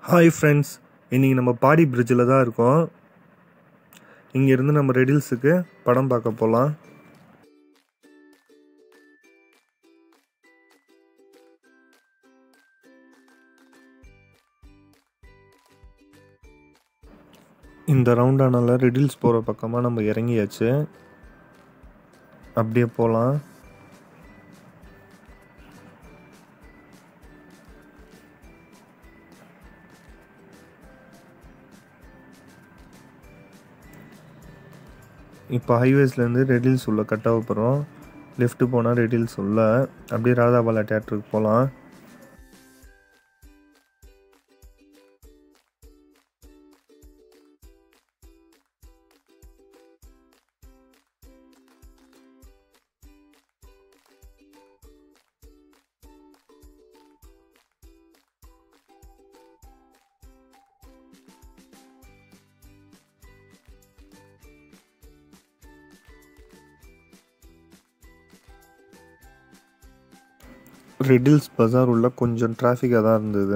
hi friends இன்றைக்கி நம்ம பாடி பிரிட்ஜில் தான் இருக்கோம் இங்கேருந்து நம்ம ரெடில்ஸுக்கு படம் பார்க்க போகலாம் இந்த ரவுண்டானால ரெடில்ஸ் போகிற பக்கமாக நம்ம இறங்கியாச்சு அப்படியே போகலாம் இப்போ ஹைவேஸ்லேருந்து ரெடில்ஸ் உள்ள கட் ஆக போகிறோம் லெஃப்ட்டு போனால் ரெடில்ஸ் உள்ள அப்படியே ராதாபாலா தேட்டருக்கு போகலாம் ரெடில்ஸ் பஜார் உள்ள கொஞ்சம் டிராஃபிக்காக தான் இருந்தது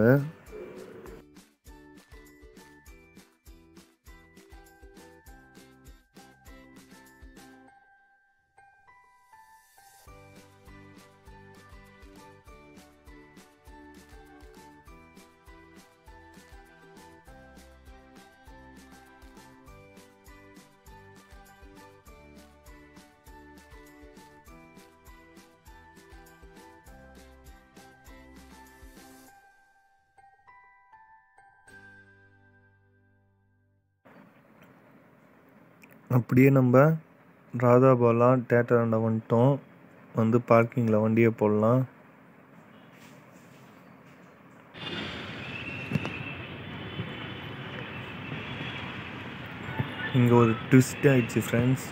அப்படியே நம்ம ராதாபாலா தேட்டராண்ட வந்துட்டோம் வந்து பார்க்கிங்கில் வண்டியை போடலாம் இங்கே ஒரு ட்விஸ்ட் ஆயிடுச்சு ஃப்ரெண்ட்ஸ்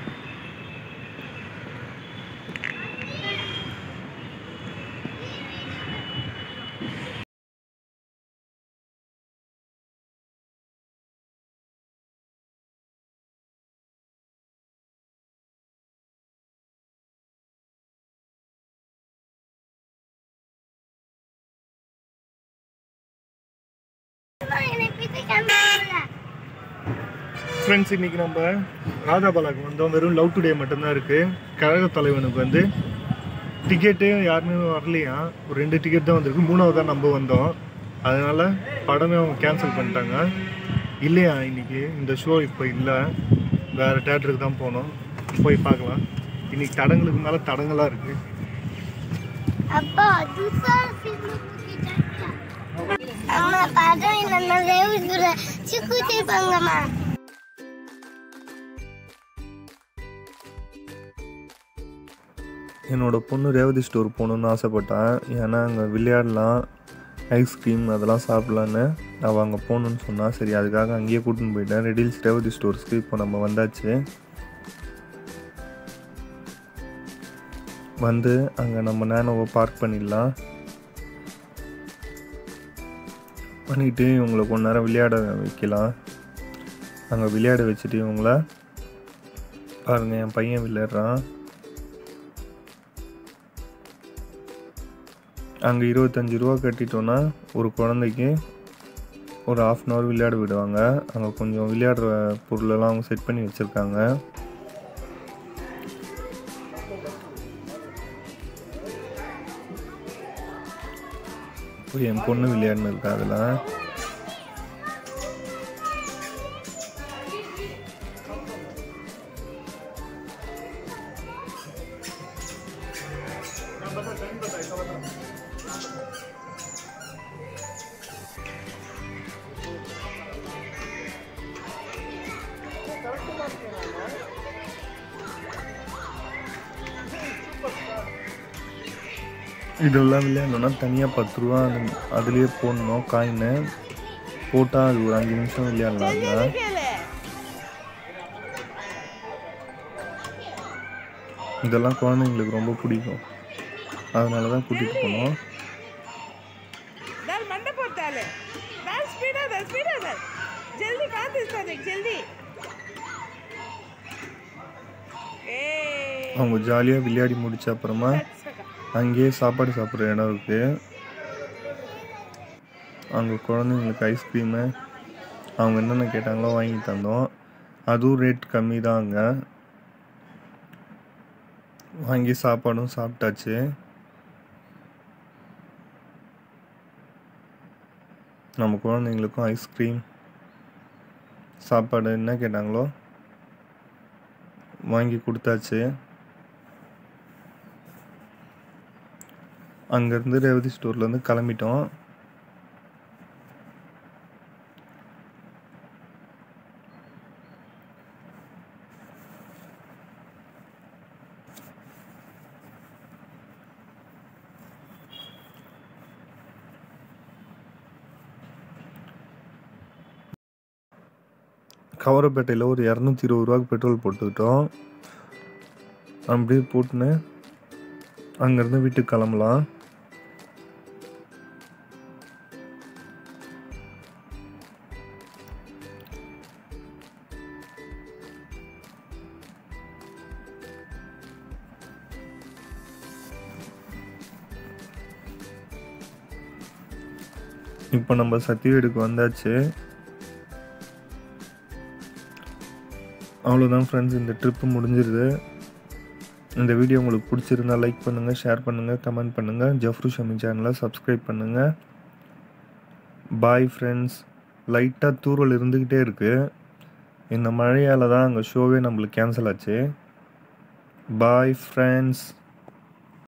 ஃப்ரெண்ட்ஸ் இன்னைக்கு நம்ம ராதாபாலாக்கு வந்தோம் வெறும் லவ் டுடே மட்டும்தான் இருக்குது கழக தலைவனுக்கு வந்து டிக்கெட்டே யாருமே வரலையா ஒரு ரெண்டு டிக்கெட் தான் வந்திருக்கு மூணாவது தான் நம்ம வந்தோம் அதனால படமே அவங்க கேன்சல் பண்ணிட்டாங்க இல்லையா இன்னைக்கு இந்த ஷோ இப்போ இல்லை வேறு தேட்டருக்கு தான் போனோம் போய் பார்க்கலாம் இன்னைக்கு தடங்களுக்கு மேலே தடங்களாக இருக்குது அப்பா ஜூஸா அம்மா படம் இல்லைன்னா ரேவு சுட சிக்கு செய்வாங்கம்மா என்னோட பொண்ணு ரேவதி ஸ்டோர் போகணுன்னு ஆசைப்பட்டேன் ஏன்னா அங்கே விளையாடலாம் ஐஸ்கிரீம் அதெல்லாம் சாப்பிட்லான்னு அவள் அங்கே போகணுன்னு சொன்னா சரி அதுக்காக அங்கேயே கூட்டின்னு போயிட்டேன் ரெடில்ஸ் ரேவதி ஸ்டோர்ஸ்க்கு இப்போ நம்ம வந்தாச்சு வந்து அங்கே நம்ம நேனோவை பார்க் பண்ணிடலாம் பண்ணிட்டு இவங்களை கொஞ்ச நேரம் விளையாட வைக்கலாம் அங்கே விளையாட வச்சுட்டு இவங்கள பாருங்கள் என் பையன் விளையாடுறான் அங்கே இருபத்தஞ்சி ரூபா கட்டிட்டோன்னா ஒரு குழந்தைக்கு ஒரு ஆஃப் அன் ஹவர் விளையாட விடுவாங்க அங்கே கொஞ்சம் விளையாடுற பொருளெல்லாம் அவங்க செட் பண்ணி வச்சுருக்காங்க இப்போ என் பொண்ணு விளையாடுன்னு இருக்கா அதில் இதெல்லாம் விளையாடணும்னா தனியாக பத்து ரூபா அது அதுலேயே போடணும் காயின்னு போட்டால் அது ஒரு அஞ்சு நிமிஷம் விளையாடலாங்க இதெல்லாம் குழந்தைங்களுக்கு ரொம்ப பிடிக்கும் அதனால தான் கூட்டிகிட்டு போனோம் दाल मंडा पड़ता है दाल स्पीड है दाल स्पीड है दाल जल्दी कहाँ दिसता देख जल्दी ए அவங்க ஜாலியாக விளையாடி முடிச்ச அப்புறமா அங்கேயே சாப்பாடு சாப்பிட்ற இடம் இருக்குது அங்கே குழந்தைங்களுக்கு ஐஸ்கிரீமு அவங்க என்னென்ன கேட்டாங்களோ வாங்கி தந்தோம் அதுவும் ரேட் கம்மி தான் அங்கே வாங்கி சாப்பாடும் சாப்பிட்டாச்சு நம்ம குழந்தைங்களுக்கும் ஐஸ்கிரீம் சாப்பாடு என்ன கேட்டாங்களோ வாங்கி கொடுத்தாச்சு அங்கேருந்து ரேவதி ஸ்டோர்லேருந்து கிளம்பிட்டோம் கவரப்பேட்டையில் ஒரு இரநூத்தி இருபது ரூபாய்க்கு பெட்ரோல் போட்டுக்கிட்டோம் அப்படியே போட்டுன்னு அங்கேருந்து வீட்டுக்கு கிளம்பலாம் இப்போ நம்ம சத்தியவேடுக்கு வந்தாச்சு அவ்வளோதான் ஃப்ரெண்ட்ஸ் இந்த ட்ரிப்பு முடிஞ்சிருது இந்த வீடியோ உங்களுக்கு பிடிச்சிருந்தா லைக் பண்ணுங்கள் ஷேர் பண்ணுங்கள் கமெண்ட் பண்ணுங்கள் ஜஃப்ரு ஷமி சேனலை சப்ஸ்கிரைப் பண்ணுங்கள் பாய் ஃப்ரெண்ட்ஸ் லைட்டாக தூரல் இருந்துக்கிட்டே இருக்குது இந்த மழையால் தான் அங்கே ஷோவே நம்மளுக்கு கேன்சல் ஆச்சு பாய் ஃப்ரெண்ட்ஸ்